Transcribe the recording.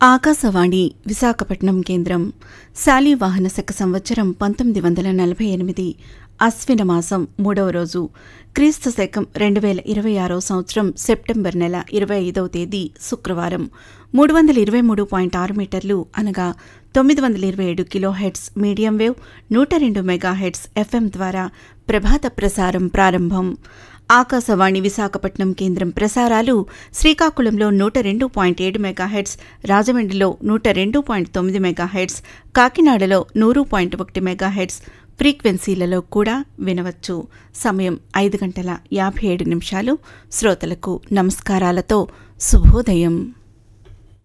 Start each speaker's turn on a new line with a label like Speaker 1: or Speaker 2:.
Speaker 1: ఆకాశవాణి విశాఖపట్నం కేంద్రం శాలివాహన శక సంవత్సరం పంతొమ్మిది వందల నలభై ఎనిమిది అశ్విన మాసం మూడవ రోజు క్రీస్తు శకం రెండు వేల ఇరవై ఆరో సంవత్సరం సెప్టెంబర్ నెల ఇరవై ఐదవ తేదీ శుక్రవారం మూడు వందల ఇరవై మూడు పాయింట్ ఆరు మీటర్లు అనగా తొమ్మిది వందల ఇరవై ఏడు కిలో హెడ్స్ మీడియం వేవ్ నూట రెండు మెగా హెడ్స్ ఎఫ్ఎం ద్వారా ప్రభాత ప్రసారం ప్రారంభం ఆకాశవాణి విశాఖపట్నం కేంద్రం ప్రసారాలు శ్రీకాకుళంలో నూట రెండు పాయింట్ ఏడు మెగాహెడ్స్ రాజమండ్రిలో నూట రెండు పాయింట్ తొమ్మిది మెగాహెడ్స్ కాకినాడలో నూరు పాయింట్ ఒకటి మెగాహెడ్స్ ఫ్రీక్వెన్సీలలో కూడా వినవచ్చు సమయం ఐదు గంటల యాభై ఏడు నిమిషాలు శ్రోతలకు నమస్కారాలతో శుభోదయం